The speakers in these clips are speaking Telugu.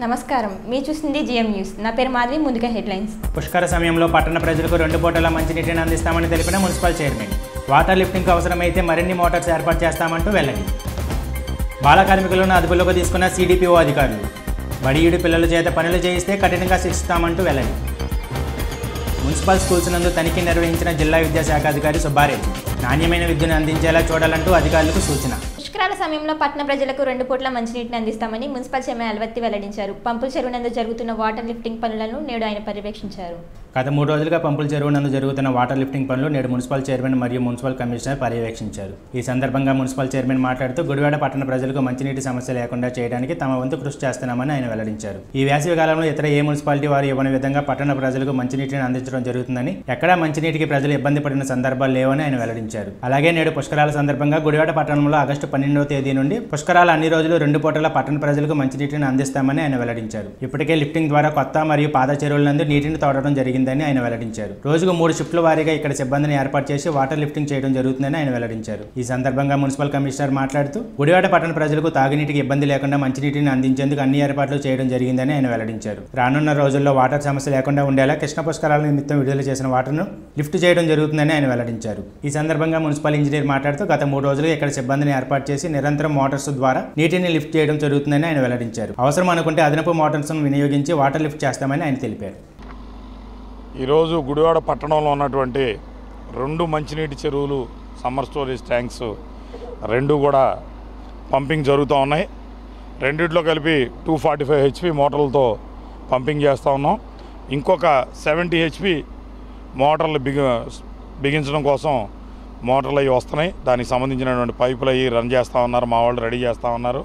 నమస్కారం మీరు చూసింది జిఎం న్యూస్ నా పేరు మాధవి ముందుగా హెడ్లైన్స్ పుష్కర సమయంలో పట్టణ ప్రజలకు రెండు పూటల మంచినీటిని అందిస్తామని తెలిపిన మున్సిపల్ చైర్మన్ వాటర్ లిఫ్టింగ్కు అవసరమైతే మరిన్ని మోటార్స్ ఏర్పాటు చేస్తామంటూ వెల్లడి బాల కార్మికులను అదుపులోకి తీసుకున్న సిడిపిఓ అధికారులు బడియుడి పిల్లల చేత పనులు చేయిస్తే కఠినంగా శిక్షిస్తామంటూ వెల్లడి మున్సిపల్ స్కూల్స్ నందు తనిఖీ నిర్వహించిన జిల్లా విద్యాశాఖ అధికారి సుబ్బారెడ్డి నాణ్యమైన విద్యను అందించేలా చూడాలంటూ అధికారులకు సూచన పుష్కరాల సమయంలో పట్టణ ప్రజలకు రెండు పూట్ల మంచినీటిని అందిస్తామని మున్సిపల్ చైర్మన్ అల్వత్తి వెల్లడించారు పంపుల చెరువు నందు జరుగుతున్న వాటర్ లిఫ్టింగ్ పనులను నేడు ఆయన పర్యవేక్షించారు గత మూడు రోజులుగా పంపుల చెరువు నందు జరుగుతున్న వాటర్ లిఫ్టింగ్ పనులు నేడు మున్సిపల్ చైర్మన్ మరియు మున్సిపల్ కమిషనర్ పర్యవేక్షించారు ఈ సందర్భంగా మున్సిపల్ చైర్మన్ మాట్లాడుతూ గుడివాడ పట్టణ ప్రజలకు మంచినీటి సమస్య లేకుండా చేయడానికి తమ వంతు కృషి చేస్తున్నామని ఆయన వెల్లడించారు ఈ వేసవి కాలంలో ఇతర ఏ మున్సిపాలిటీ వారు ఇవ్వని విధంగా పట్టణ ప్రజలకు మంచినీటిని అందించడం జరుగుతుందని ఎక్కడా మంచినీటికి ప్రజలు ఇబ్బంది పడిన సందర్భాలు లేవని ఆయన వెల్లడించారు అలాగే నేడు పుష్కరాల సందర్భంగా గుడివాడ పట్టణంలో ఆగస్టు పన్నెండవ తేదీ నుండి పుష్కరాల అన్ని రోజులు రెండు పూటల పట్టణ ప్రజలకు మంచినీటిని అందిస్తామని ఆయన వెల్లడించారు ఇప్పటికే లిఫ్టింగ్ ద్వారా కొత్త మరియు పాత చెరువుల నందు నీటిని తోడడం జరిగిందని ఆయన వెల్లడించారు రోజుకు మూడు షిఫ్ట్ల వారీగా ఇక్కడ సిబ్బందిని ఏర్పాటు చేసి వాటర్ లిఫ్టింగ్ చేయడం జరుగుతుందని ఆయన వెల్లడించారు ఈ సందర్భంగా మున్సిపల్ కమిషనర్ మాట్లాడుతూ గుడివాడ పట్టణ ప్రజలకు తాగునీటికి ఇబ్బంది లేకుండా మంచినీటిని అందించేందుకు అన్ని ఏర్పాట్లు చేయడం జరిగిందని ఆయన వెల్లడించారు రానున్న రోజుల్లో వాటర్ సమస్య లేకుండా ఉండేలా కృష్ణ పుష్కరాల నిమిత్తం విడుదల చేసిన వాటర్ను లిఫ్ట్ చేయడం జరుగుతుందని ఆయన వెల్లడించారు ఈ సందర్భంగా మున్సిపల్ ఇంజనీర్ మాట్లాడుతూ గత మూడు రోజులుగా ఇక్కడ సిబ్బందిని ఏర్పాటు చేసి నిరంతరం మోటార్స్ ద్వారా నీటిని లిఫ్ట్ చేయడం జరుగుతుందని ఆయన వెల్లడించారు అవసరం అనుకుంటే అదనపు మోటార్స్ను వినియోగించి వాటర్ లిఫ్ట్ చేస్తామని ఆయన తెలిపారు ఈరోజు గుడివాడ పట్టణంలో ఉన్నటువంటి రెండు మంచినీటి చెరువులు సమ్మర్ స్టోరేజ్ ట్యాంక్స్ రెండు కూడా పంపింగ్ జరుగుతూ ఉన్నాయి రెండిట్లో కలిపి టూ ఫార్టీ ఫైవ్ హెచ్పి మోటార్లతో పంపింగ్ చేస్తూ ఉన్నాం ఇంకొక సెవెంటీ హెచ్పి మోటార్లు బిగి బిగించడం కోసం మోటార్లు అవి వస్తున్నాయి దానికి సంబంధించినటువంటి పైపులు అవి రన్ చేస్తూ ఉన్నారు మా వాళ్ళు రెడీ చేస్తూ ఉన్నారు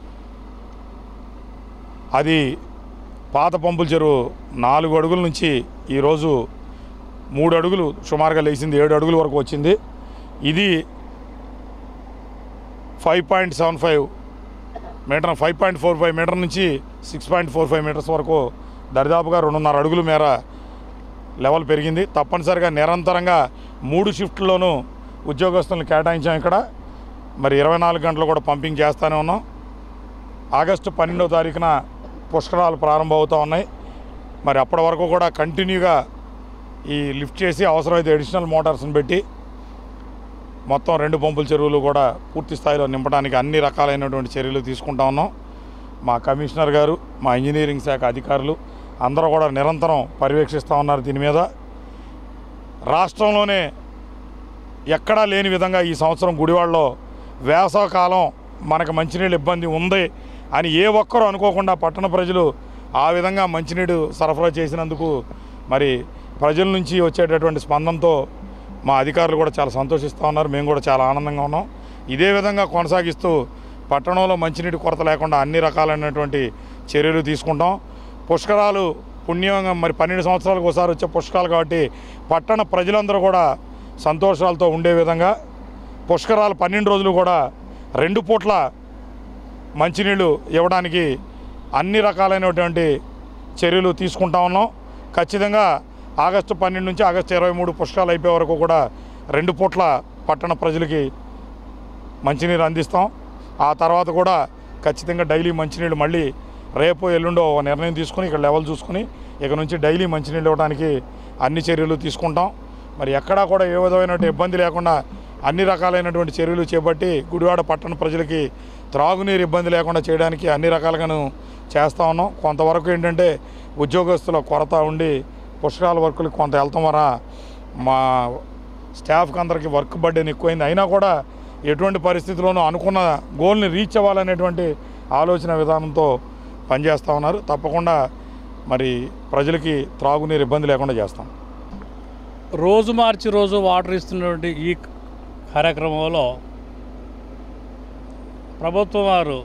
అది పాత పంపుల చెరువు నాలుగు అడుగుల నుంచి ఈరోజు మూడు అడుగులు సుమారుగా లేచింది ఏడు అడుగుల వరకు వచ్చింది ఇది five point seven five meter five point four five meter నుంచి six point four five meters వరకు దరిదాపుగా రెండున్నర అడుగుల మేర లెవెల్ పెరిగింది తప్పనిసరిగా నిరంతరంగా మూడు షిఫ్ట్లోనూ ఉద్యోగస్తులను కేటాయించాం ఇక్కడ మరి ఇరవై నాలుగు గంటలు కూడా పంపింగ్ చేస్తూనే ఉన్నాం ఆగస్టు పన్నెండవ తారీఖున పుష్కరాలు ప్రారంభమవుతూ ఉన్నాయి మరి అప్పటి వరకు కూడా కంటిన్యూగా ఈ లిఫ్ట్ చేసి అవసరమైతే అడిషనల్ మోటార్స్ని పెట్టి మొత్తం రెండు పంపుల చెరువులు కూడా పూర్తి స్థాయిలో నింపడానికి అన్ని రకాలైనటువంటి చర్యలు తీసుకుంటా ఉన్నాం మా కమిషనర్ గారు మా ఇంజనీరింగ్ శాఖ అధికారులు అందరూ కూడా నిరంతరం పర్యవేక్షిస్తూ ఉన్నారు దీని మీద రాష్ట్రంలోనే ఎక్కడా లేని విధంగా ఈ సంవత్సరం గుడివాడలో వేసవకాలం మనకు మంచినీళ్ళు ఇబ్బంది ఉంది అని ఏ ఒక్కరూ అనుకోకుండా పట్టణ ప్రజలు ఆ విధంగా మంచినీడు సరఫరా చేసినందుకు మరి ప్రజల నుంచి వచ్చేటటువంటి స్పందనతో మా అధికారులు కూడా చాలా సంతోషిస్తూ ఉన్నారు మేము కూడా చాలా ఆనందంగా ఉన్నాం ఇదే విధంగా కొనసాగిస్తూ పట్టణంలో మంచినీటి కొరత లేకుండా అన్ని రకాలైనటువంటి చర్యలు తీసుకుంటాం పుష్కరాలు పుణ్యంగా మరి పన్నెండు సంవత్సరాలకు ఒకసారి వచ్చే పుష్కరాలు కాబట్టి పట్టణ ప్రజలందరూ కూడా సంతోషాలతో ఉండే విధంగా పుష్కరాలు పన్నెండు రోజులు కూడా రెండు పూట్ల మంచినీళ్ళు ఇవ్వడానికి అన్ని రకాలైనటువంటి చర్యలు తీసుకుంటా ఉన్నాం ఖచ్చితంగా ఆగస్టు పన్నెండు నుంచి ఆగస్టు ఇరవై మూడు పుష్కరాలు అయిపోయే వరకు కూడా రెండు పూట్ల పట్టణ ప్రజలకి మంచినీరు అందిస్తాం ఆ తర్వాత కూడా ఖచ్చితంగా డైలీ మంచినీళ్ళు మళ్ళీ రేపు ఎల్లుండో ఒక నిర్ణయం తీసుకుని ఇక్కడ లెవెల్ చూసుకుని ఇక నుంచి డైలీ మంచినీళ్ళు ఇవ్వడానికి అన్ని చర్యలు తీసుకుంటాం మరి ఎక్కడా కూడా ఏ విధమైన ఇబ్బంది లేకుండా అన్ని రకాలైనటువంటి చర్యలు చేపట్టి గుడివాడ పట్టణ ప్రజలకి త్రాగునీరు ఇబ్బంది లేకుండా చేయడానికి అన్ని రకాలుగాను చేస్తూ ఉన్నాం కొంతవరకు ఏంటంటే ఉద్యోగస్తుల కొరత ఉండి పుష్కరాల వర్కులకు కొంత వెళ్తాం వరా మా స్టాఫ్కి అందరికీ వర్క్ బర్డెన్ ఎక్కువైంది అయినా కూడా ఎటువంటి పరిస్థితుల్లోనూ అనుకున్న గోల్ని రీచ్ అవ్వాలనేటువంటి ఆలోచన విధానంతో పనిచేస్తూ ఉన్నారు తప్పకుండా మరి ప్రజలకి త్రాగునీరు ఇబ్బంది లేకుండా చేస్తాం రోజు మార్చి రోజు వాటర్ ఇస్తున్నటువంటి ఈ కార్యక్రమంలో ప్రభుత్వం వారు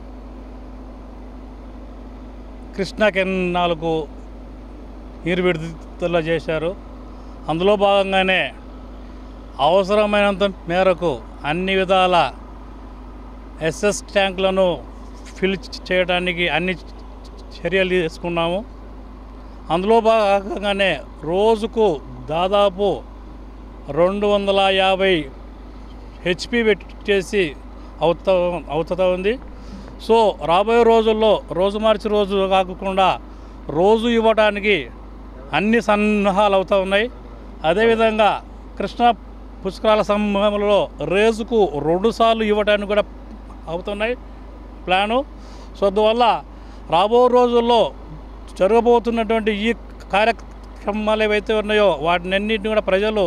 కృష్ణా కెనాల్కు నీరు విడుదల చేశారు అందులో భాగంగానే అవసరమైనంత మేరకు అన్ని విధాల ఎస్ఎస్ ట్యాంకులను ఫిల్ చేయడానికి అన్ని చర్యలు తీసుకున్నాము అందులో భాగంగానే రోజుకు దాదాపు రెండు వందల యాభై హెచ్పి పెట్టేసి అవుతా అవుతా ఉంది సో రాబోయే రోజుల్లో రోజు మార్చి రోజు కాకుండా రోజు ఇవ్వడానికి అన్ని సన్నాహాలు అవుతూ ఉన్నాయి అదేవిధంగా కృష్ణా పుష్కరాల సమయంలో రేజుకు రెండుసార్లు ఇవ్వడానికి కూడా అవుతున్నాయి ప్లాను సో అందువల్ల రాబో రోజుల్లో జరగబోతున్నటువంటి ఈ కార్యక్రమాలు ఏవైతే ఉన్నాయో వాటినన్నింటినీ కూడా ప్రజలు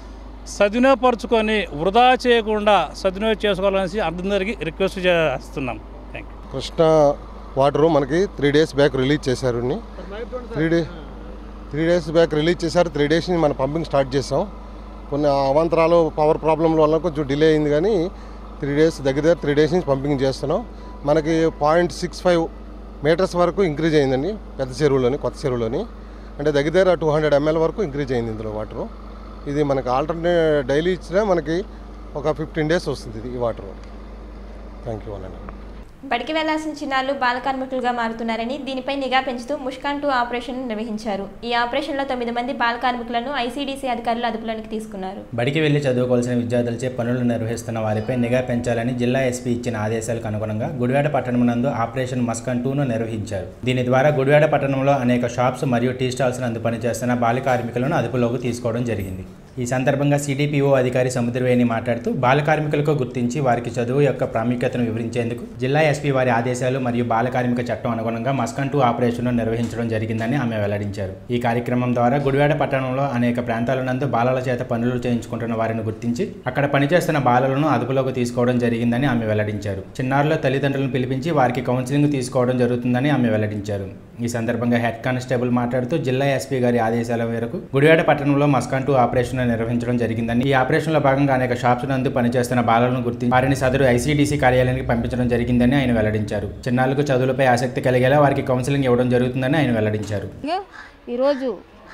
సద్వినియోగపరుచుకొని వృధా చేయకుండా సద్వినియోగం చేసుకోవాలనేసి అందరికీ రిక్వెస్ట్ చేస్తున్నాం థ్యాంక్ యూ కృష్ణా వాటరు మనకి త్రీ డేస్ బ్యాక్ రిలీజ్ చేశారు ఇన్ని. Three day three days back release చేశారు త్రీ డేస్ నుంచి మనం పంపింగ్ స్టార్ట్ చేసాం కొన్ని అవాంతరాలు పవర్ ప్రాబ్లంల వల్ల కొంచెం డిలే అయింది కానీ త్రీ డేస్ దగ్గర దగ్గర త్రీ డేస్ నుంచి పంపింగ్ చేస్తున్నాం మనకి పాయింట్ సిక్స్ ఫైవ్ మీటర్స్ వరకు ఇంక్రీజ్ అయిందండి పెద్ద చెరువులోని కొత్త చెరువులోని అంటే దగ్గర దగ్గర టూ హండ్రెడ్ ఎంఎల్ వరకు ఇంక్రీజ్ అయింది ఇందులో వాటరు ఇది మనకి ఆల్టర్నేట్ డైలీ ఇచ్చినా మనకి ఒక ఫిఫ్టీన్ డేస్ వస్తుంది ఇది ఈ వాటర్ థ్యాంక్ యూ అనండి బడికి వెళ్లాల్సిన చిన్నారులు బాల కార్మికులుగా మారుతున్నారని దీనిపై నిఘా పెంచుతూ ముష్కాన్ టూ ఆపరేషన్ నిర్వహించారు ఈ ఆపరేషన్లో తొమ్మిది మంది బాల కార్మికులను ఐసీడీసీ అధికారులు అదుపులోకి తీసుకున్నారు బడికి వెళ్లి చదువుకోవాల్సిన విద్యార్థులచే పనులు నిర్వహిస్తున్న వారిపై నిఘా పెంచాలని జిల్లా ఎస్పీ ఇచ్చిన ఆదేశాలకు అనుగుణంగా గుడివాడ పట్టణం నందు ఆపరేషన్ మస్కన్ టూను నిర్వహించారు దీని ద్వారా గుడివాడ పట్టణంలో అనేక షాప్స్ మరియు టీ స్టాల్స్ నందు పనిచేస్తున్న బాల కార్మికులను అదుపులోకి తీసుకోవడం జరిగింది ఈ సందర్భంగా సిడిపిఓ అధికారి సముద్రవేణి మాట్లాడుతూ బాల కార్మికులకు గుర్తించి వారికి చదువు యొక్క ప్రాముఖ్యతను వివరించేందుకు జిల్లా ఎస్పీ వారి ఆదేశాలు మరియు బాల కార్మిక చట్టం అనుగుణంగా మస్కన్ టూ ఆపరేషన్ను నిర్వహించడం జరిగిందని ఆమె వెల్లడించారు ఈ కార్యక్రమం ద్వారా గుడివాడ పట్టణంలో అనేక ప్రాంతాల నందు బాలల చేత పనులు చేయించుకుంటున్న వారిని గుర్తించి అక్కడ పనిచేస్తున్న బాలలను అదుపులోకి తీసుకోవడం జరిగిందని ఆమె వెల్లడించారు చిన్నారుల తల్లిదండ్రులను పిలిపించి వారికి కౌన్సిలింగ్ తీసుకోవడం జరుగుతుందని ఆమె వెల్లడించారు ఈ సందర్భంగా హెడ్ కానిస్టేబుల్ మాట్లాడుతూ జిల్లా ఎస్పీ గారి ఆదేశాల మేరకు గుడివాడ పట్టణంలో మస్కాన్ టూ ఆపరేషన్ నిర్వహించడం జరిగిందని ఈ ఆపరేషన్లో భాగంగా అనేక షాప్స్ నందు పనిచేస్తున్న బాలలను గుర్తించి వారిని సదరు ఐసీడీసీ కార్యాలయానికి పంపించడం జరిగిందని ఆయన వెల్లడించారు చిన్నారులకు చదువులపై ఆసక్తి కలిగేలా వారికి కౌన్సిలింగ్ ఇవ్వడం జరుగుతుందని ఆయన వెల్లడించారు ఇంకా ఈరోజు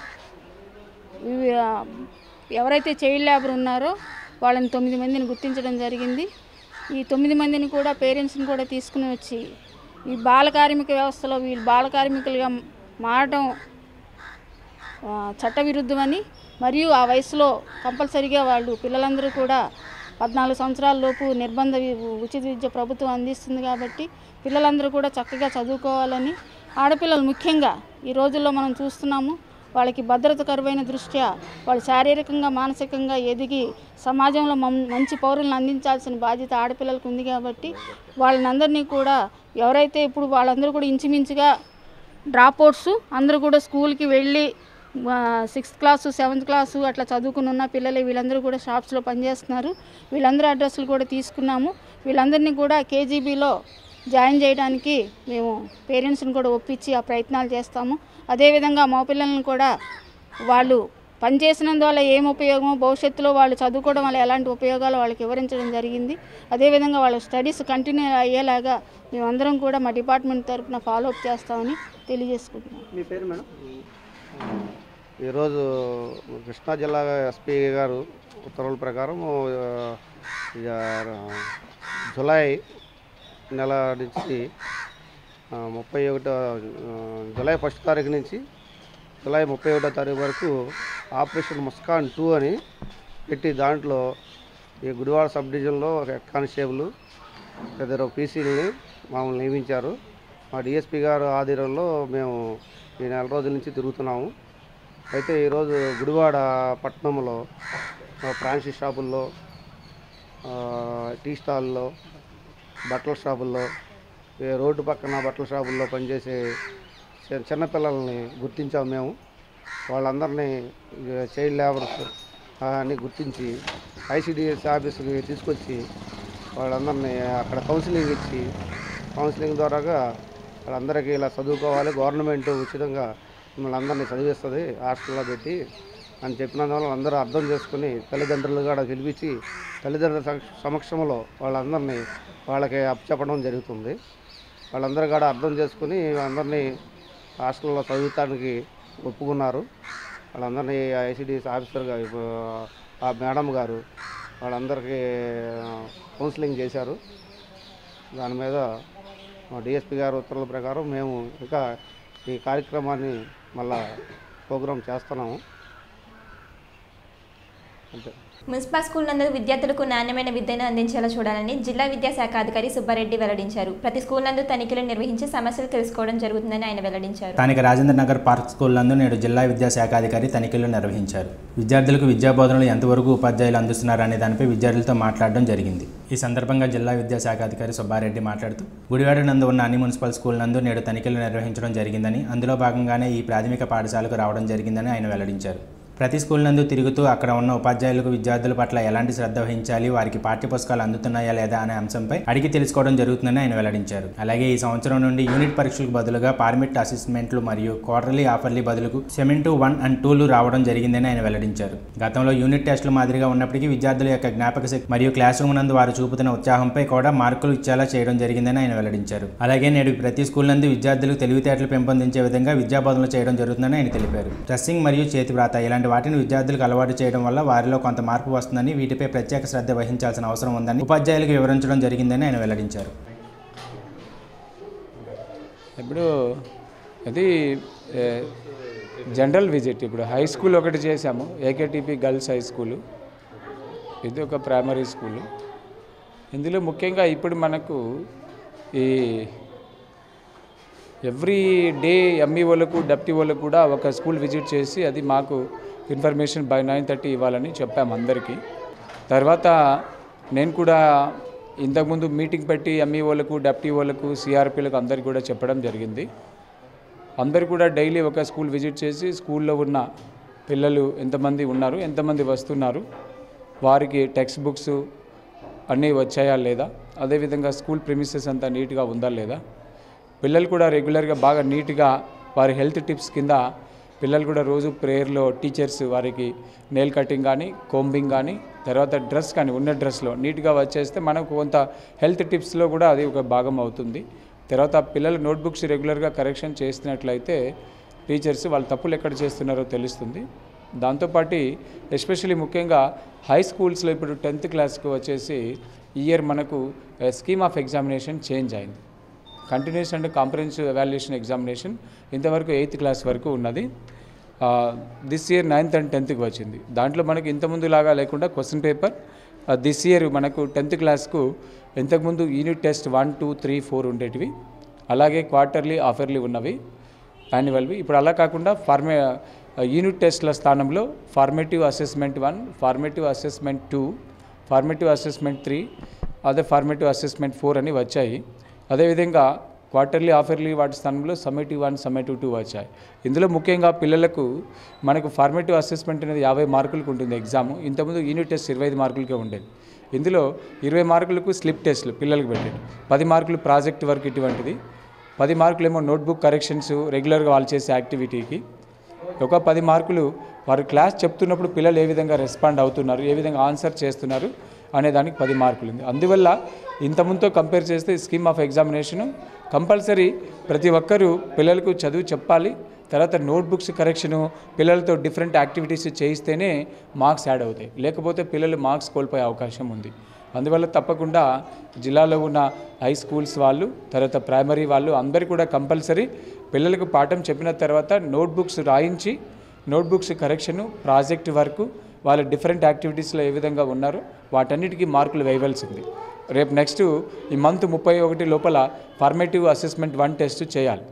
ఇవి, ఆ, ఎవరైతే చైల్డ్ లేబర్ ఉన్నారో వాళ్ళని తొమ్మిది మందిని గుర్తించడం జరిగింది ఈ తొమ్మిది మందిని కూడా పేరెంట్స్ని కూడా తీసుకుని వచ్చి ఈ బాల కార్మిక వ్యవస్థలో వీళ్ళు బాల కార్మికులుగా మారడం ఆ, చట్టవిరుద్ధమని మరియు ఆ వయసులో కంపల్సరిగా వాళ్ళు పిల్లలందరూ కూడా పద్నాలుగు సంవత్సరాల లోపు నిర్బంధ వి- ఉచిత విద్య ప్రభుత్వం అందిస్తుంది కాబట్టి పిల్లలందరూ కూడా చక్కగా చదువుకోవాలని ఆడపిల్లలు ముఖ్యంగా ఈ రోజుల్లో మనం చూస్తున్నాము వాళ్ళకి భద్రత కరువైన దృష్ట్యా వాళ్ళు శారీరకంగా మానసికంగా ఎదిగి సమాజంలో మం- మంచి పౌరులను అందించాల్సిన బాధ్యత ఆడపిల్లలకు ఉంది కాబట్టి వాళ్ళనందరినీ కూడా ఎవరైతే ఇప్పుడు వాళ్ళందరూ కూడా ఇంచుమించుగా డ్రాప్అవుట్స్ అందరూ కూడా స్కూల్కి వెళ్ళి సిక్స్త్ క్లాసు సెవెంత్ క్లాసు అట్లా చదువుకుని ఉన్న పిల్లలు వీళ్ళందరూ కూడా షాప్స్లో పనిచేస్తున్నారు వీళ్ళందరూ అడ్రస్లు కూడా తీసుకున్నాము వీళ్ళందరినీ కూడా కేజీబీలో జాయిన్ చేయడానికి మేము పేరెంట్స్ని కూడా ఒప్పించి ఆ ప్రయత్నాలు చేస్తాము అదేవిధంగా మా పిల్లల్ని కూడా వాళ్ళు పనిచేసినందువల్ల ఏం ఉపయోగమో భవిష్యత్తులో వాళ్ళు చదువుకోవడం వల్ల ఎలాంటి ఉపయోగాలు వాళ్ళకి వివరించడం జరిగింది అదేవిధంగా వాళ్ళ స్టడీస్ కంటిన్యూ అయ్యేలాగా మేమందరం కూడా మా డిపార్ట్మెంట్ తరఫున ఫాలోఅప్ చేస్తామని తెలియజేసుకుంటున్నాం మీ పేరు మేడం ఈరోజు కృష్ణా జిల్లా ఎస్పీ గారు ఉత్తర్వుల ప్రకారం ఆ, ఇక, జులై నెల నుంచి ఆ, ముప్పై ఒకటో ఆ, జులై ఫస్ట్ తారీఖు నుంచి జులై ముప్పై ఒకటో తారీఖు వరకు ఆపరేషన్ ముస్కాన్ టూ అని పెట్టి దాంట్లో ఈ గుడివాడ సబ్ డివిజన్లో ఒక హెడ్ కానిస్టేబుల్ ఇద్దరు పీసీలని మమ్మల్ని నియమించారు మా డిఎస్పి గారు ఆధ్వర్యంలో మేము ఈ నెల రోజుల నుంచి తిరుగుతున్నాము అయితే ఈరోజు గుడివాడ పట్టణంలో ఆ, ఫ్రాన్సిస్ షాపుల్లో ఆ, టీ స్టాల్లో బట్టల షాపుల్లో ఈ రోడ్డు పక్కన బట్టల షాపుల్లో పనిచేసే చి- చిన్నపిల్లల్ని గుర్తించాము మేము వాళ్ళందరినీ ఇక చైల్డ్ లేబర్స్ అని గుర్తించి ఐసిడిఎస్ ఆఫీస్కి తీసుకొచ్చి వాళ్ళందరినీ అక్కడ కౌన్సిలింగ్ ఇచ్చి కౌన్సిలింగ్ ద్వారాగా వాళ్ళందరికీ ఇలా చదువుకోవాలి గవర్నమెంట్ ఉచితంగా మిమ్మల్ని అందరినీ చదివిస్తుంది హాస్టల్లో పెట్టి అని చెప్పినందువల్ల అందరూ అర్థం చేసుకుని తల్లిదండ్రులు కూడా పిలిపించి తల్లిదండ్రుల సమ- సమక్షంలో వాళ్ళందరినీ వాళ్ళకి అప్పచెప్పడం జరుగుతుంది వాళ్ళందరూ కూడా అర్థం చేసుకుని అందరినీ హాస్టల్లో చదువుతానికి ఒప్పుకున్నారు వాళ్ళందరినీ ఐసిడిఎస్ ఆఫీసర్ గారు ఆ మేడం గారు వాళ్ళందరికీ కౌన్సిలింగ్ చేశారు దాని మీద మా డిఎస్పి గారు ఉత్తర్వుల ప్రకారం మేము ఇంకా ఈ కార్యక్రమాన్ని మళ్ళా ప్రోగ్రాం చేస్తున్నాము అంతే మున్సిపల్ స్కూల్ నందు విద్యార్థులకు నాణ్యమైన విద్యను అందించేలా చూడాలని జిల్లా విద్యాశాఖ అధికారి సుబ్బారెడ్డి వెల్లడించారు ప్రతి స్కూల్ నందు తనిఖీలు నిర్వహించి సమస్యలు తెలుసుకోవడం జరుగుతుందని ఆయన వెల్లడించారు స్థానిక రాజేంద్ర నగర్ పార్క్ స్కూల్ నందు నేడు జిల్లా విద్యాశాఖ అధికారి తనిఖీలు నిర్వహించారు విద్యార్థులకు విద్యా బోధనలు ఎంతవరకు ఉపాధ్యాయులు అందిస్తున్నారు అనే దానిపై విద్యార్థులతో మాట్లాడడం జరిగింది ఈ సందర్భంగా జిల్లా విద్యాశాఖ అధికారి సుబ్బారెడ్డి మాట్లాడుతూ గుడివాడ నందు ఉన్న అన్ని మున్సిపల్ స్కూల్ నందు నేడు తనిఖీలు నిర్వహించడం జరిగిందని అందులో భాగంగానే ఈ ప్రాథమిక పాఠశాలకు రావడం జరిగిందని ఆయన వెల్లడించారు ప్రతి స్కూల్ నందు తిరుగుతూ అక్కడ ఉన్న ఉపాధ్యాయులకు విద్యార్థుల పట్ల ఎలాంటి శ్రద్ధ వహించాలి వారికి పాఠ్య పుస్తకాలు అందుతున్నాయా లేదా అనే అంశంపై అడిగి తెలుసుకోవడం జరుగుతుందని ఆయన వెల్లడించారు అలాగే ఈ సంవత్సరం నుండి యూనిట్ పరీక్షలకు బదులుగా పార్మిట్ అసెస్మెంట్లు మరియు క్వార్టర్లీ ఆఫర్లీ బదులుకు సెవెన్ వన్ అండ్ టూలు రావడం జరిగిందని ఆయన వెల్లడించారు గతంలో యూనిట్ టెస్టులు మాదిరిగా ఉన్నప్పటికీ విద్యార్థుల యొక్క జ్ఞాపక శక్తి మరియు క్లాస్ రూమ్ నందు వారు చూపుతున్న ఉత్సాహంపై కూడా మార్కులు ఇచ్చేలా చేయడం జరిగిందని ఆయన వెల్లడించారు అలాగే నేడు ప్రతి స్కూల్ నందు విద్యార్థులకు తెలివితేటలు పెంపొందించే విధంగా విద్యాబోధనలు చేయడం జరుగుతుందని ఆయన తెలిపారు డ్రెస్సింగ్ మరియు చేతి వ్రాత ఇలాంటి వాటిని విద్యార్థులకు అలవాటు చేయడం వల్ల వారిలో కొంత మార్పు వస్తుందని వీటిపై ప్రత్యేక శ్రద్ధ వహించాల్సిన అవసరం ఉందని ఉపాధ్యాయులకు వివరించడం జరిగిందని ఆయన వెల్లడించారు ఇప్పుడు అది ఏ, జనరల్ విజిట్ ఇప్పుడు హై స్కూల్ ఒకటి చేశాము ఏకేటీపీ గర్ల్స్ హై స్కూలు ఇది ఒక ప్రైమరీ స్కూలు ఇందులో ముఖ్యంగా ఇప్పుడు మనకు ఈ ఎవ్రీ డే ఎంఈ వాళ్ళకు డప్టీ వాళ్ళకు కూడా ఒక స్కూల్ విజిట్ చేసి అది మాకు ఇన్ఫర్మేషన్ బై నైన్ థర్టీ ఇవ్వాలని చెప్పాము అందరికీ తర్వాత నేను కూడా ఇంతకుముందు మీటింగ్ పెట్టి ఎంఈ వాళ్ళకు డప్టీ వాళ్ళకు సిఆర్పీలకు అందరికీ కూడా చెప్పడం జరిగింది అందరు కూడా డైలీ ఒక స్కూల్ విజిట్ చేసి స్కూల్లో ఉన్న పిల్లలు ఎంతమంది ఉన్నారు ఎంతమంది వస్తున్నారు వారికి టెక్స్ట్ బుక్స్ అన్నీ వచ్చాయా లేదా అదేవిధంగా స్కూల్ ప్రిమిసెస్ అంతా నీట్గా ఉందా లేదా పిల్లలు కూడా రెగ్యులర్గా బాగా నీట్గా వారి హెల్త్ టిప్స్ కింద పిల్లలు కూడా రోజు ప్రేయర్లో టీచర్స్ వారికి నెయిల్ కటింగ్ కానీ కోంబింగ్ కానీ తర్వాత డ్రెస్ కానీ ఉన్న డ్రెస్లో నీట్గా వచ్చేస్తే మనకు కొంత హెల్త్ టిప్స్లో కూడా అది ఒక భాగం అవుతుంది తర్వాత పిల్లలు నోట్బుక్స్ రెగ్యులర్గా కరెక్షన్ చేసినట్లయితే టీచర్స్ వాళ్ళు తప్పులు ఎక్కడ చేస్తున్నారో తెలుస్తుంది దాంతోపాటు ఎస్పెషల్లీ ముఖ్యంగా హై స్కూల్స్లో ఇప్పుడు టెన్త్ క్లాస్కి వచ్చేసి ఈ ఇయర్ మనకు స్కీమ్ ఆఫ్ ఎగ్జామినేషన్ చేంజ్ అయింది continuous and comprehensive evaluation examination ఇంతవరకు ఎయిత్ క్లాస్ వరకు ఉన్నది దిస్ ఇయర్ నైన్త్ అండ్ టెన్త్కి వచ్చింది దాంట్లో మనకి ఇంతకుముందు లాగా లేకుండా క్వశ్చన్ పేపర్ దిస్ ఇయర్ మనకు టెన్త్ క్లాస్కు ఇంతకుముందు unit test one two three four ఉండేటివి అలాగే క్వార్టర్లీ ఆఫర్లీ ఉన్నవి యాన్యువల్వి ఇప్పుడు అలా కాకుండా ఫార్మే యూనిట్ టెస్ట్ల స్థానంలో formative assessment one formative assessment two formative assessment three అదే ఫార్మేటివ్ అసెస్మెంట్ ఫోర్ అని వచ్చాయి అదేవిధంగా క్వార్టర్లీ ఆఫర్లీ వాటి స్థానంలో సమ్మేటివ్ వన్ సమ్మేటివ్ టూ వచ్చాయి ఇందులో ముఖ్యంగా పిల్లలకు మనకు ఫార్మేటివ్ అసెస్మెంట్ అనేది యాభై మార్కులకు ఉంటుంది ఎగ్జామ్ ఇంతకుముందు యూనిట్ టెస్ట్ ఇరవై ఐదు మార్కులకే ఉండేది ఇందులో ఇరవై మార్కులకు స్లిప్ టెస్ట్లు పిల్లలకు పెట్టాడు పది మార్కులు ప్రాజెక్ట్ వర్క్ ఇటువంటిది పది మార్కులు ఏమో నోట్బుక్ కరెక్షన్స్ రెగ్యులర్గా వాళ్ళు చేసే యాక్టివిటీకి ఒక పది మార్కులు వారు క్లాస్ చెప్తున్నప్పుడు పిల్లలు ఏ విధంగా రెస్పాండ్ అవుతున్నారు ఏ విధంగా ఆన్సర్ చేస్తున్నారు అనే దానికి పది మార్కులు ఉంది అందువల్ల ఇంతకుముందుతో కంపేర్ చేస్తే స్కీమ్ ఆఫ్ ఎగ్జామినేషను కంపల్సరీ ప్రతి ఒక్కరూ పిల్లలకు చదువు చెప్పాలి తర్వాత నోట్బుక్స్ కరెక్షను పిల్లలతో డిఫరెంట్ యాక్టివిటీస్ చేయిస్తేనే మార్క్స్ యాడ్ అవుతాయి లేకపోతే పిల్లలు మార్క్స్ కోల్పోయే అవకాశం ఉంది అందువల్ల తప్పకుండా జిల్లాలో ఉన్న హై స్కూల్స్ వాళ్ళు తర్వాత ప్రైమరీ వాళ్ళు అందరూ కూడా కంపల్సరీ పిల్లలకు పాఠం చెప్పిన తర్వాత నోట్బుక్స్ రాయించి నోట్బుక్స్ కరెక్షను ప్రాజెక్ట్ వర్క్ వాళ్ళ డిఫరెంట్ యాక్టివిటీస్లో ఏ విధంగా ఉన్నారో వాటన్నిటికీ మార్కులు వేయవలసింది రేపు నెక్స్ట్ ఈ మంత్ ముప్పై ఒకటి లోపల ఫార్మేటివ్ అసెస్మెంట్ వన్ టెస్ట్ చేయాలి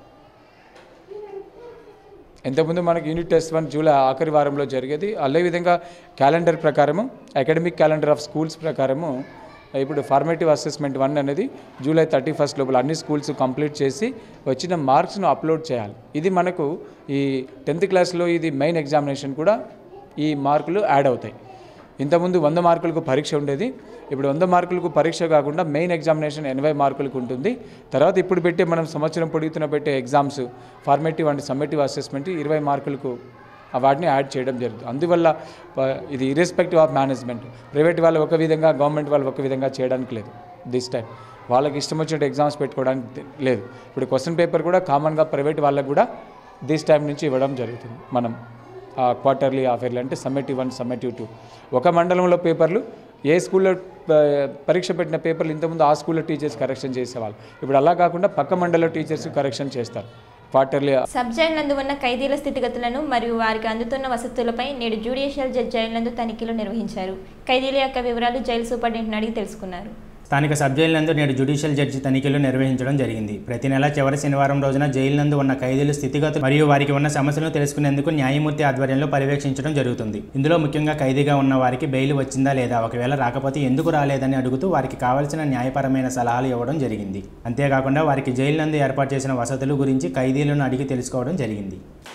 ఇంతకుముందు మనకి యూనిట్ టెస్ట్ వన్ జూలై ఆఖరి వారంలో జరిగేది అదేవిధంగా క్యాలెండర్ ప్రకారము అకాడమిక్ క్యాలెండర్ ఆఫ్ స్కూల్స్ ప్రకారము ఇప్పుడు ఫార్మేటివ్ అసెస్మెంట్ వన్ అనేది జూలై థర్టీ ఫస్ట్ లోపల అన్ని స్కూల్స్ కంప్లీట్ చేసి వచ్చిన మార్క్స్ను అప్లోడ్ చేయాలి ఇది మనకు ఈ టెన్త్ క్లాస్లో ఇది మెయిన్ ఎగ్జామినేషన్ కూడా ఈ మార్కులు యాడ్ అవుతాయి ఇంతకుముందు వంద మార్కులకు పరీక్ష ఉండేది ఇప్పుడు వంద మార్కులకు పరీక్ష కాకుండా మెయిన్ ఎగ్జామినేషన్ ఎనభై మార్కులకు ఉంటుంది తర్వాత ఇప్పుడు పెట్టే మనం సంవత్సరం పొడుగుతున్న పెట్టే exams formative and summative assessment ఇరవై మార్కులకు ఆ వాటిని యాడ్ చేయడం జరుగుతుంది అందువల్ల ప- ఇది ఇర్రెస్పెక్టివ్ ఆఫ్ మేనేజ్మెంట్ ప్రైవేట్ వాళ్ళు ఒక విధంగా గవర్నమెంట్ వాళ్ళు ఒక విధంగా చేయడానికి లేదు దిస్ టైం వాళ్ళకి ఇష్టం వచ్చినట్టు ఎగ్జామ్స్ పెట్టుకోవడానికి తె- లేదు ఇప్పుడు క్వశ్చన్ పేపర్ కూడా కామన్గా ప్రైవేట్ వాళ్ళకు కూడా దిస్ టైం నుంచి ఇవ్వడం జరుగుతుంది మనం క్వార్టర్లీ హాఫ్ ఇయర్లీ అంటే సమ్మేటివ్ వన్ సమ్మేటివ్ టూ ఒక మండలంలో పేపర్లు ఏ స్కూల్లో ప- పరీక్ష పెట్టిన పేపర్లు ఇంతకుముందు ఆ స్కూల్లో టీచర్స్ కరెక్షన్ చేసేవాళ్ళు ఇప్పుడు అలా కాకుండా పక్క మండలంలో టీచర్స్ కరెక్షన్ చేస్తారు క్వార్టర్లీ సబ్ జైలు నందు ఉన్న ఖైదీల స్థితిగతులను మరియు వారికి అందుతున్న వసతులపై నేడు జ్యుడిషియల్ జడ్జి జైలు నందు తనిఖీలు నిర్వహించారు ఖైదీల యొక్క వివరాలు జైలు సూపరింటెండెంట్ని అడిగి తెలుసుకున్నారు స్థానిక సబ్ జైలు నందు నేడు జ్యుడిషియల్ జడ్జి తనిఖీలు నిర్వహించడం జరిగింది ప్రతి నెల చివరి శనివారం రోజున జైలు నందు ఉన్న ఖైదీల స్థితిగతులు మరియు వారికి ఉన్న సమస్యలను తెలుసుకునేందుకు న్యాయమూర్తి ఆధ్వర్యంలో పర్యవేక్షించడం జరుగుతుంది ఇందులో ముఖ్యంగా ఖైదీగా ఉన్న వారికి బెయిల్ వచ్చిందా లేదా ఒకవేళ రాకపోతే ఎందుకు రాలేదని అడుగుతూ వారికి కావాల్సిన న్యాయపరమైన సలహాలు ఇవ్వడం జరిగింది అంతేకాకుండా వారికి జైలు నందు ఏర్పాటు చేసిన వసతుల గురించి ఖైదీలను అడిగి తెలుసుకోవడం జరిగింది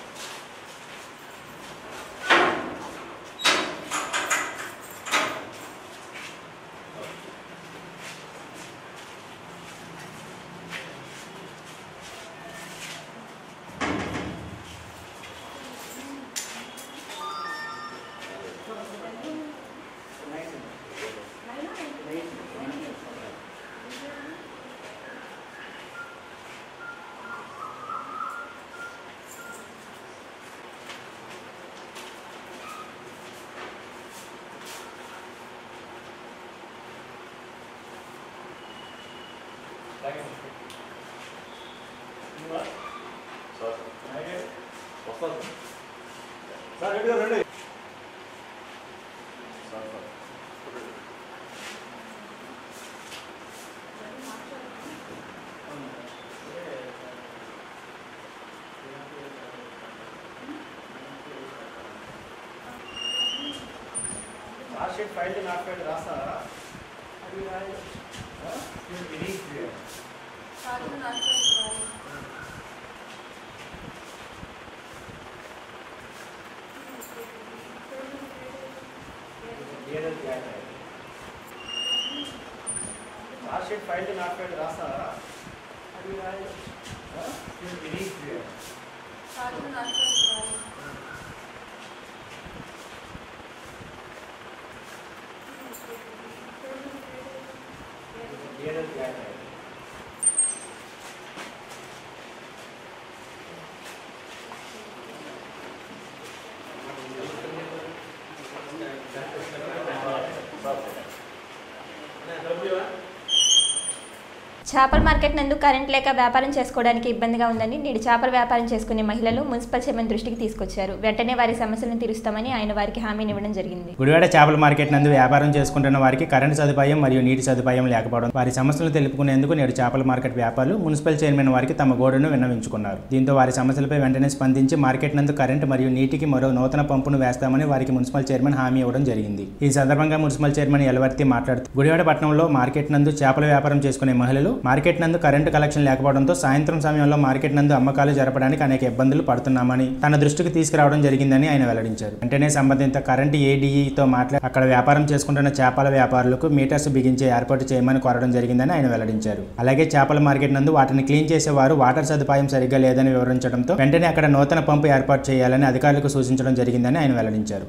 చేపల మార్కెట్ నందు కరెంట్ లేక వ్యాపారం చేసుకోవడానికి ఇబ్బందిగా ఉందని నేడు చేపల వ్యాపారం చేసుకునే మహిళలు మున్సిపల్ చైర్మన్ దృష్టికి తీసుకొచ్చారు వెంటనే వారి సమస్యలను తీరుస్తామని ఆయన వారికి హామీని ఇవ్వడం జరిగింది గుడివాడ చేపల మార్కెట్ నందు వ్యాపారం చేసుకుంటున్న వారికి కరెంటు సదుపాయం మరియు నీటి సదుపాయం లేకపోవడం వారి సమస్యలు తెలుపుకునేందుకు నేడు చేపల మార్కెట్ వ్యాపారులు మున్సిపల్ చైర్మన్ వారికి తమ గోడును విన్నవించుకున్నారు దీంతో వారి సమస్యలపై వెంటనే స్పందించి మార్కెట్ నందు కరెంటు మరియు నీటికి మరో నూతన పంపును వేస్తామని వారికి మున్సిపల్ చైర్మన్ హామీ ఇవ్వడం జరిగింది ఈ సందర్భంగా మున్సిపల్ చైర్మన్ ఎలవర్తి మాట్లాడుతూ గుడివాడ పట్టణంలో మార్కెట్ నందు చేపల వ్యాపారం చేసుకునే మహిళలు మార్కెట్ నందు కరెంటు కలెక్షన్ లేకపోవడంతో సాయంత్రం సమయంలో మార్కెట్ నందు అమ్మకాలు జరపడానికి అనేక ఇబ్బందులు పడుతున్నామని తన దృష్టికి తీసుకురావడం జరిగిందని ఆయన వెల్లడించారు వెంటనే సంబంధిత కరెంటు ఏడీఈతో మాట్లాడి అక్కడ వ్యాపారం చేసుకుంటున్న చేపల వ్యాపారులకు మీటర్స్ బిగించే ఏర్పాటు చేయమని కోరడం జరిగిందని ఆయన వెల్లడించారు అలాగే చేపల మార్కెట్ నందు వాటిని క్లీన్ చేసేవారు వాటర్ సదుపాయం సరిగ్గా లేదని వివరించడంతో వెంటనే అక్కడ నూతన పంపు ఏర్పాటు చేయాలని అధికారులకు సూచించడం జరిగిందని ఆయన వెల్లడించారు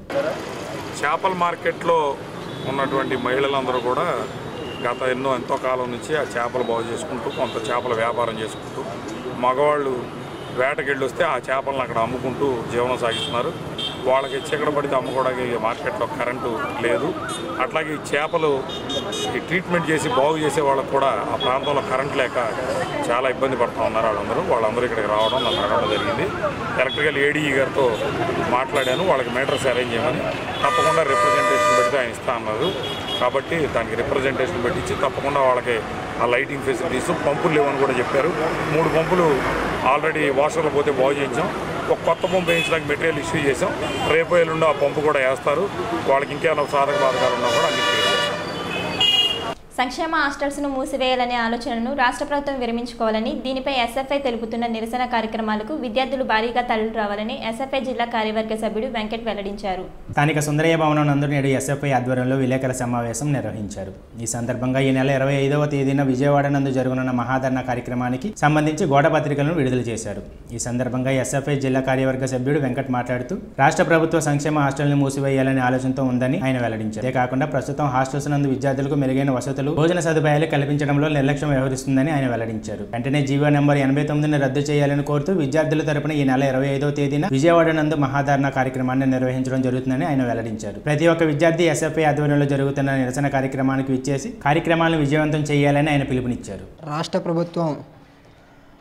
చేపల మార్కెట్లో ఉన్నటువంటి మహిళలందరూ కూడా గత ఎన్నో ఎంతో కాలం నుంచి ఆ చేపలు బాగు చేసుకుంటూ కొంత చేపల వ్యాపారం చేసుకుంటూ మగవాళ్ళు వేటకెళ్ళి వస్తే ఆ చేపలను అక్కడ అమ్ముకుంటూ జీవనం సాగిస్తున్నారు వాళ్ళకి చీకట పడితే అమ్ముకోవడానికి ఈ మార్కెట్లో కరెంటు లేదు అట్లాగే ఈ చేపలు ఈ ట్రీట్మెంట్ చేసి బాగు చేసే వాళ్ళకు కూడా ఆ ప్రాంతంలో కరెంట్ లేక చాలా ఇబ్బంది పడుతూ ఉన్నారు వాళ్ళందరూ వాళ్ళందరూ ఇక్కడికి రావడం నన్ను అడగడం జరిగింది ఎలక్ట్రికల్ ఏడీఈ గారితో మాట్లాడాను వాళ్ళకి మీటర్స్ అరేంజ్ చేయమని తప్పకుండా రిప్రజెంటేషన్ పెడితే ఆయన ఇస్తా అన్నారు కాబట్టి దానికి రిప్రజెంటేషన్ పెట్టించి తప్పకుండా వాళ్ళకి ఆ లైటింగ్ ఫెసిలిటీస్ పంపులు లేవని కూడా చెప్పారు మూడు పంపులు ఆల్రెడీ వాషర్లో పోతే బాగు చేయించాం ఒక కొత్త పంపు వేయించడానికి మెటీరియల్ ఇష్యూ చేసాం రేపు ఎల్లుండి ఆ పంపు కూడా వేస్తారు వాళ్ళకి ఇంకేమైనా సాధక బాధకాలు ఉన్నా కూడా అన్ని క్లియర్ చేస్తాం సంక్షేమ హాస్టల్స్ను మూసివేయాలనే ఆలోచనను రాష్ట్ర ప్రభుత్వం విరమించుకోవాలని దీనిపై ఎస్ఎఫ్ఐ తెలుపుతున్న నిరసన కార్యక్రమాలకు విద్యార్థులు భారీగా తరలి రావాలని ఎస్ఎఫ్ఐ జిల్లా కార్యవర్గ సభ్యుడు వెంకట్ వెల్లడించారు స్థానిక సుందరయ్య భవనం నందు నేడు ఎస్ఎఫ్ఐ ఆధ్వర్యంలో విలేకరుల సమావేశం నిర్వహించారు ఈ సందర్భంగా ఈ నెల ఇరవై ఐదవ తేదీన విజయవాడ నందు జరగనున్న మహాధరణ కార్యక్రమానికి సంబంధించి గోడ పత్రికలను విడుదల చేశారు ఈ సందర్భంగా ఎస్ఎఫ్ఐ జిల్లా కార్యవర్గ సభ్యుడు వెంకట్ మాట్లాడుతూ రాష్ట్ర ప్రభుత్వ సంక్షేమ హాస్టల్ని మూసివేయాలనే ఆలోచనతో ఉందని ఆయన వెల్లడించారు అంతేకాకుండా ప్రస్తుతం హాస్టల్స్ నందు విద్యార్థులకు మెరుగైన వసతులు భోజన సదుపాయాలు కల్పించడంలో నిర్లక్ష్యం వ్యవహరిస్తుందని ఆయన వెల్లడించారు వెంటనే జీవో నెంబర్ ఎనభై తొమ్మిదిని రద్దు చేయాలని కోరుతూ విద్యార్థుల తరపున ఈ నెల ఇరవై ఐదవ తేదీన విజయవాడ నందు మహాధారణ కార్యక్రమాన్ని నిర్వహించడం జరుగుతుందని ఆయన వెల్లడించారు ప్రతి ఒక్క విద్యార్థి ఎస్ఎఫ్ఐ ఆధ్వర్యంలో జరుగుతున్న నిరసన కార్యక్రమానికి విచ్చేసి కార్యక్రమాలను విజయవంతం చేయాలని ఆయన పిలుపునిచ్చారు రాష్ట్ర ప్రభుత్వం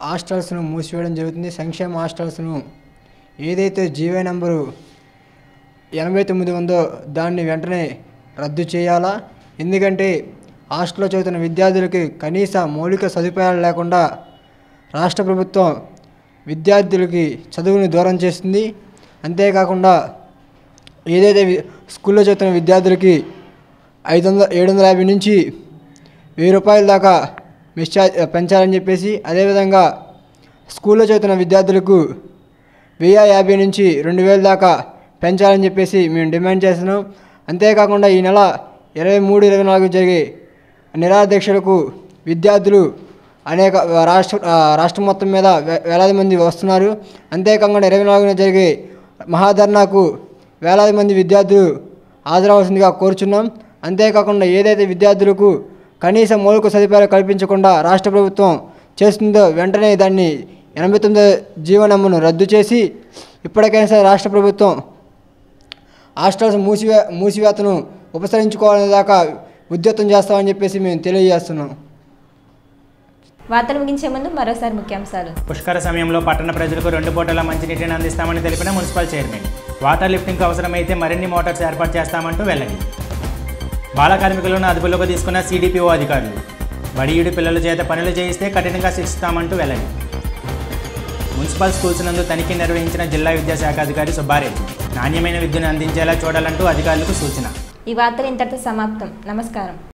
హాస్టల్స్ను మూసివేయడం జరుగుతుంది సంక్షేమ హాస్టల్స్ను ఏదైతే జీవో నెంబరు ఎనభై తొమ్మిది ఉందో దాన్ని వెంటనే రద్దు చేయాలా ఎందుకంటే హాస్టల్లో చదువుతున్న విద్యార్థులకి కనీస మౌలిక సదుపాయాలు లేకుండా రాష్ట్ర ప్రభుత్వం విద్యార్థులకి చదువుని దూరం చేస్తుంది అంతేకాకుండా ఏదైతే వి- స్కూల్లో చదువుతున్న విద్యార్థులకి ఐదు వందల ఏడు వందల యాభై నుంచి వెయ్యి రూపాయల దాకా మిస్ ఛార్జ్ పెంచాలని చెప్పేసి అదేవిధంగా స్కూల్లో చదువుతున్న విద్యార్థులకు వెయ్యి యాభై నుంచి రెండు వేల దాకా పెంచాలని చెప్పేసి మేము డిమాండ్ చేస్తున్నాం అంతేకాకుండా ఈ నెల ఇరవై మూడు ఇరవై నాలుగు జరిగే నిరాధ్యక్షులకు విద్యార్థులు అనేక రాష్ట్ర ఆ, రాష్ట్రం మొత్తం మీద వే- వేలాది మంది వస్తున్నారు అంతేకాకుండా ఇరవై నాలుగున జరిగే మహాధర్నాకు వేలాది మంది విద్యార్థులు హాజరవలసిందిగా కోరుచున్నాం అంతేకాకుండా ఏదైతే విద్యార్థులకు కనీస మౌలిక సదుపాయాలు కల్పించకుండా రాష్ట్ర ప్రభుత్వం చేస్తుందో వెంటనే దాన్ని ఎనభై తొమ్మిది జీవనమ్మను రద్దు చేసి ఇప్పటికైనా సరే రాష్ట్ర ప్రభుత్వం హాస్టల్స్ మూసివే మూసివేతను ఉపసరించుకోవాలనే దాకా ఉద్యతం చేస్తామని చెప్పేసి మేము తెలియజేస్తున్నాం వార్తలు ముగించే ముందు మరోసారి ముఖ్యాంశాలు పుష్కర సమయంలో పట్టణ ప్రజలకు రెండు పూటల మంచినీటిని అందిస్తామని తెలిపిన మున్సిపల్ చైర్మన్ వాటర్ లిఫ్టింగ్కు అవసరమైతే మరిన్ని మోటార్స్ ఏర్పాటు చేస్తామంటూ వెల్లడి బాల కార్మికులను అదుపులోకి తీసుకున్న సిడిపిఓ అధికారులు బడియుడి పిల్లల చేత పనులు చేయిస్తే కఠినంగా శిక్షిస్తామంటూ వెల్లడి మున్సిపల్ స్కూల్స్ నందు తనిఖీ నిర్వహించిన జిల్లా విద్యాశాఖ అధికారి సుబ్బారెడ్డి నాణ్యమైన విద్యను అందించేలా చూడాలంటూ అధికారులకు సూచన ఈ వార్తలు ఇంతటితో సమాప్తం నమస్కారం